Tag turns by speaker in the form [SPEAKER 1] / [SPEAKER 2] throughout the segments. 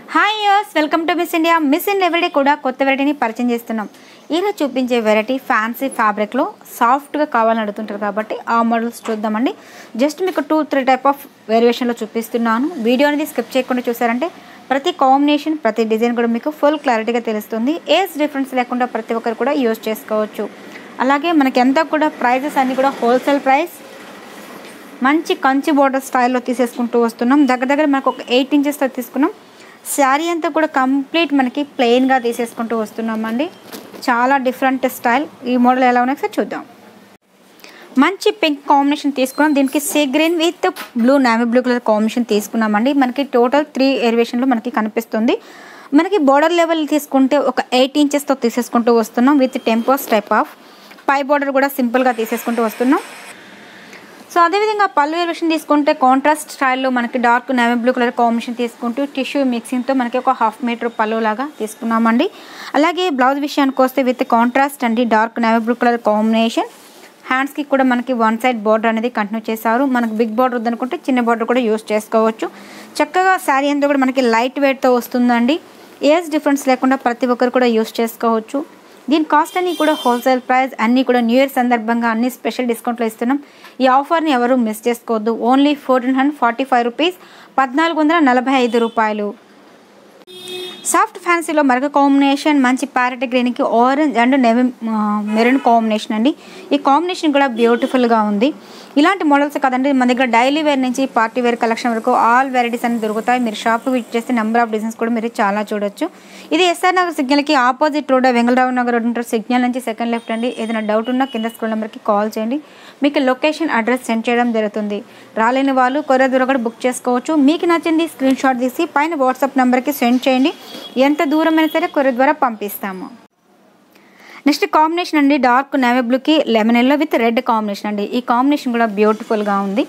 [SPEAKER 1] hi యూస్ welcome to Miss India Miss India everyday కూడా కొత్త వెరైటీని పరిచయం చేస్తున్నాం ఈరోజు చూపించే వెరైటీ ఫ్యాన్సీ ఫ్యాబ్రిక్లో సాఫ్ట్గా కావాలని అడుగుతుంటారు కాబట్టి ఆ మోడల్స్ చూద్దామండి జస్ట్ మీకు టూ త్రీ టైప్ ఆఫ్ వేరియేషన్లో చూపిస్తున్నాను వీడియో అనేది స్కిప్ చేయకుండా చూసారంటే ప్రతి కాంబినేషన్ ప్రతి డిజైన్ కూడా మీకు ఫుల్ క్లారిటీగా తెలుస్తుంది ఏజ్ డిఫరెన్స్ లేకుండా ప్రతి ఒక్కరు కూడా యూజ్ చేసుకోవచ్చు అలాగే మనకి ఎంత కూడా ప్రైజెస్ అన్నీ కూడా హోల్సేల్ ప్రైస్ మంచి కంచి బోర్డర్ స్టైల్లో తీసేసుకుంటూ వస్తున్నాం దగ్గర దగ్గర మనకు ఒక ఎయిట్ ఇంచెస్తో తీసుకున్నాం శారీ అంతా కూడా కంప్లీట్ మనకి ప్లెయిన్గా తీసేసుకుంటూ వస్తున్నామండి చాలా డిఫరెంట్ స్టైల్ ఈ మోడల్ ఎలా ఉన్నాయి ఒకసారి చూద్దాం మంచి పింక్ కాంబినేషన్ తీసుకున్నాం దీనికి sea green with blue navy blue colour combination తీసుకున్నామండి మనకి టోటల్ త్రీ ఎరివేషన్లో మనకి కనిపిస్తుంది మనకి బోర్డర్ లెవెల్ తీసుకుంటే ఒక ఎయిట్ ఇంచెస్తో తీసేసుకుంటూ వస్తున్నాం విత్ టెంపోస్ టైప్ ఆఫ్ పై బోర్డర్ కూడా సింపుల్గా తీసేసుకుంటూ వస్తున్నాం సో అదేవిధంగా పళ్ళు ఎలివేషన్ తీసుకుంటే కాంట్రాస్ట్ స్టైల్లో మనకి dark navy blue colour combination తీసుకుంటూ టిష్యూ మిక్సింగ్తో మనకి ఒక హాఫ్ మీటర్ పళ్ళు లాగా తీసుకున్నామండి అలాగే బ్లౌజ్ విషయానికి వస్తే విత్ కాంట్రాస్ట్ అండి dark navy blue colour combination హ్యాండ్స్కి కూడా మనకి వన్ సైడ్ బార్డర్ అనేది కంటిన్యూ చేశారు మనకు బిగ్ బార్డర్ వద్దనుకుంటే చిన్న బార్డర్ కూడా యూస్ చేసుకోవచ్చు చక్కగా శారీ అంతా కూడా మనకి లైట్ వెయిట్తో వస్తుందండి ఏజ్ డిఫరెన్స్ లేకుండా ప్రతి ఒక్కరు కూడా యూస్ చేసుకోవచ్చు దీని కాస్ట్ అన్నీ కూడా హోల్సేల్ ప్రైస్ అన్నీ కూడా న్యూ ఇయర్ సందర్భంగా అన్ని స్పెషల్ డిస్కౌంట్లో ఇస్తున్నాం ఈ ఆఫర్ని ఎవరు మిస్ చేసుకోవద్దు only fourteen hundred forty five rupees పద్నాలుగు వందల నలభై ఐదు రూపాయలు సాఫ్ట్ ఫ్యాన్సీలో మరొక కాంబినేషన్ మంచి ప్యారెట్ గ్రీన్కి orange and navy maroon combination అండి ఈ కాంబినేషన్ కూడా బ్యూటిఫుల్గా ఉంది ఇలాంటి మోడల్స్ కదండి మన దగ్గర డైలీ వేర్ నుంచి పార్టీ వేర్ కలెక్షన్ వరకు ఆల్ వెరైటీస్ అన్ని దొరుకుతాయి మీరు షాప్ విజిట్ చేస్తే నెంబర్ ఆఫ్ డిజైన్స్ కూడా మీరు చాలా చూడొచ్చు ఇది ఎస్ఆర్ నగర్ సిగ్నల్కి opposite road Vengalarao Nagar road ఉంటారు సిగ్నల్ నుంచి సెకండ్ లెఫ్ట్ అండి ఏదైనా డౌట్ ఉన్నా కింద స్కూల్ నెంబర్కి కాల్ చేయండి మీకు లొకేషన్ అడ్రస్ సెండ్ చేయడం జరుగుతుంది రాలేని వాళ్ళు కొరియర్ ద్వారా కూడా బుక్ చేసుకోవచ్చు మీకు నచ్చింది స్క్రీన్ షాట్ తీసి పైన వాట్సాప్ నెంబర్కి సెండ్ చేయండి ఎంత దూరమైనా సరే కొరియర్ ద్వారా పంపిస్తాము నెక్స్ట్ కాంబినేషన్ అండి డార్క్ నేవీ బ్లూకి lemon yellow with red combination అండి ఈ కాంబినేషన్ కూడా బ్యూటిఫుల్గా ఉంది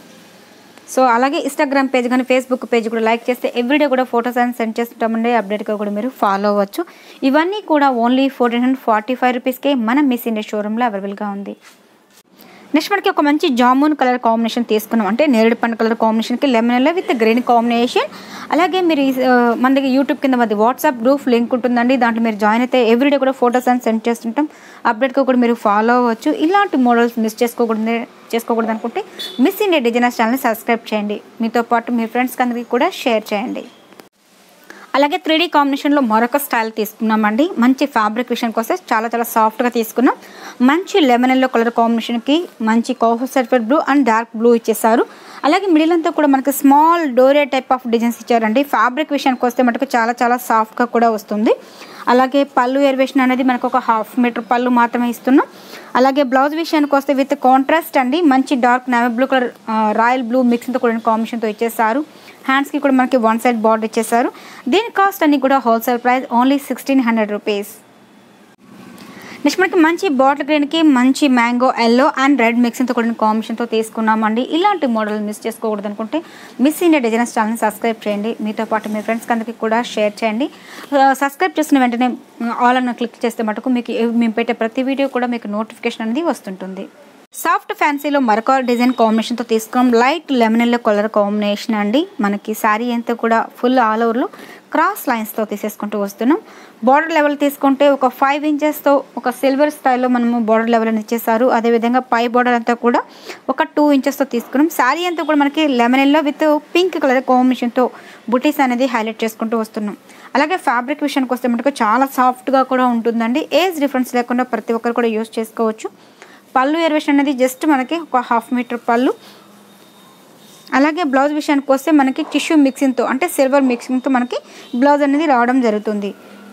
[SPEAKER 1] సో అలాగే ఇన్స్టాగ్రామ్ పేజ్ కానీ ఫేస్బుక్ పేజ్ కూడా లైక్ చేస్తే ఎవ్రీడే కూడా ఫొటోస్ అని సెండ్ చేస్తుంటామండి అప్డేట్గా కూడా మీరు ఫాలో అవ్వచ్చు ఇవన్నీ కూడా only fourteen hundred forty five రూపీస్కే మన మిస్ ఇండియా షోరూంలో అవైలబుల్గా ఉంది నెక్స్ట్ మనకి ఒక మంచి జామున్ కలర్ కాంబినేషన్ తీసుకున్నాం అంటే నేరేడు పండు కలర్ కాంబినేషన్కి lemon yellow with green combination అలాగే మీరు ఈ, ఆ, మన దగ్గర యూట్యూబ్ కింద మాది వాట్సాప్ గ్రూప్ లింక్ ఉంటుందండి దాంట్లో మీరు జాయిన్ అయితే ఎవ్రీడే కూడా ఫొటోస్ అని సెండ్ చేస్తుంటాం అప్డేట్గా కూడా మీరు ఫాలో అవ్వచ్చు ఇలాంటి మోడల్స్ మిస్ చేసుకోకూడదు చేసుకోకూడదు అనుకుంటే మిస్ ఇండియా డిజైనర్స్ ఛానల్ని సబ్స్క్రైబ్ చేయండి మీతో పాటు మీ ఫ్రెండ్స్కి అందరికీ కూడా షేర్ చేయండి అలాగే త్రీ డీ కాంబినేషన్లో మరొక స్టైల్ తీసుకున్నామండి మంచి ఫ్యాబ్రిక్ విషయానికి వస్తే చాలా చాలా సాఫ్ట్గా తీసుకున్నాం మంచి లెమన్ ఎల్లో కలర్ కాంబినేషన్కి మంచి కాఫీ సర్ఫెట్ బ్లూ అండ్ డార్క్ బ్లూ ఇచ్చేసారు అలాగే మిడిల్ అంతా కూడా మనకి స్మాల్ డోరే టైప్ ఆఫ్ డిజైన్స్ ఇచ్చారండి ఫ్యాబ్రిక్ విషయానికి వస్తే మనకు చాలా చాలా సాఫ్ట్గా కూడా వస్తుంది అలాగే పళ్ళు ఎరివేషన్ అనేది మనకు ఒక హాఫ్ మీటర్ పళ్ళు మాత్రమే ఇస్తున్నాం అలాగే బ్లౌజ్ విషయానికి వస్తే విత్ కాంట్రాస్ట్ అండి మంచి dark navy blue colour royal blue మిక్స్తో కూడిన కాంబినేషన్తో ఇచ్చేసారు హ్యాండ్స్కి కూడా మనకి వన్ సైడ్ బార్డర్ ఇచ్చేసారు దీని కాస్ట్ అన్ని కూడా wholesale price only sixteen hundred rupees next మనకి మంచి బాటిల్ గ్రీన్కి మంచి మ్యాంగో ఎల్లో అండ్ రెడ్ మిక్సింగ్తో కూడిన కాంబినేషన్తో తీసుకున్నామండి ఇలాంటి మోడల్ మిస్ చేసుకోకూడదు అనుకుంటే మిస్ ఇండియా డిజైనర్స్ ఛానల్ని సబ్స్క్రైబ్ చేయండి మీతో పాటు మీ ఫ్రెండ్స్కి అందరికీ కూడా షేర్ చేయండి సబ్స్క్రైబ్ చేసిన వెంటనే ఆల్ అన్న క్లిక్ చేస్తే మటుకు మీకు ఎవ్- మేము పెట్టే ప్రతి వీడియో కూడా మీకు నోటిఫికేషన్ అనేది వస్తుంటుంది సాఫ్ట్ ఫ్యాన్సీలో మరొక డిజైన్ కాంబినేషన్తో తీసుకున్నాం light lemon yellow colour combination అండి మనకి శారీ అంతా కూడా ఫుల్ ఆల్ ఓవర్లో క్రాస్ లైన్స్తో తీసేసుకుంటూ వస్తున్నాం బార్డర్ లెవెల్ తీసుకుంటే ఒక ఫైవ్ ఇంచెస్తో ఒక సిల్వర్ స్టైల్లో మనము బార్డర్ లెవెల్ అని ఇచ్చేసారు అదేవిధంగా పై బార్డర్ అంతా కూడా ఒక టూ ఇంచెస్తో తీసుకున్నాం శారీ అంతా కూడా మనకి lemon yellow with pink colour కాంబినేషన్తో బుటీస్ అనేది హైలైట్ చేసుకుంటూ వస్తున్నాం అలాగే ఫ్యాబ్రిక్ విషయానికి వస్తే మనకు చాలా సాఫ్ట్గా కూడా ఉంటుందండి ఏజ్ డిఫరెన్స్ లేకుండా ప్రతి ఒక్కరు కూడా యూస్ చేసుకోవచ్చు పళ్ళు ఎరివేషన్ అనేది జస్ట్ మనకి ఒక హాఫ్ మీటర్ పళ్ళు అలాగే బ్లౌజ్ విషయానికి వస్తే మనకి టిష్యూ మిక్సింగ్తో అంటే సిల్వర్ మిక్సింగ్తో మనకి బ్లౌజ్ అనేది రావడం జరుగుతుంది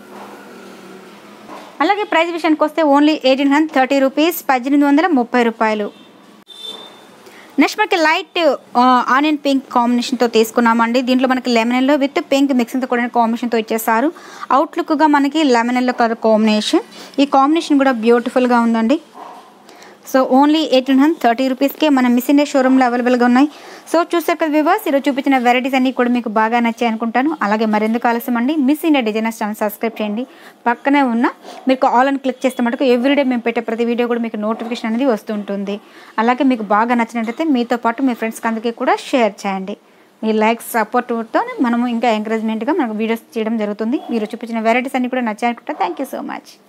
[SPEAKER 1] అలాగే ప్రైస్ విషయానికి వస్తే only eighteen hundred thirty rupees పద్దెనిమిది వందల ముప్పై రూపాయలు నెక్స్ట్ మనకి లైట్ ఆనియన్ పింక్ కాంబినేషన్తో తీసుకున్నామండి దీంట్లో మనకి లెమన్ ఎల్లో విత్ పింక్ మిక్సింగ్తో కూడిన కాంబినేషన్తో ఇచ్చేసారు అవుట్లుక్గా మనకి లెమన్ ఎల్లో కలర్ కాంబినేషన్ ఈ కాంబినేషన్ కూడా బ్యూటిఫుల్గా ఉందండి so only eighteen hundred thirty రూపీస్కే మన మిస్ ఇండియా షోరూంలో అవైలబుల్గా ఉన్నాయి సో చూసారు కదా వివర్స్ ఈరోజు చూపించిన వెరైటీస్ అన్నీ కూడా మీకు బాగా నచ్చాయి అనుకుంటాను అలాగే మరెందుకు ఆలస్యం అండి miss India designers channel subscribe చేయండి పక్కనే ఉన్న మీకు ఆల్ అని క్లిక్ చేస్తే మటుకు ఎవ్రీడే మేము పెట్టే ప్రతి వీడియో కూడా మీకు నోటిఫికేషన్ అనేది వస్తుంటుంది అలాగే మీకు బాగా నచ్చినట్లయితే మీతో పాటు మీ ఫ్రెండ్స్కి అందరికీ కూడా షేర్ చేయండి మీ లైక్స్ సపోర్ట్తో మనము ఇంకా ఎంకరేజ్మెంట్గా మనకు వీడియోస్ చేయడం జరుగుతుంది మీరు చూపించిన వెరైటీస్ అన్ని కూడా నచ్చాయనుకుంటే థ్యాంక్ యూ సో మచ్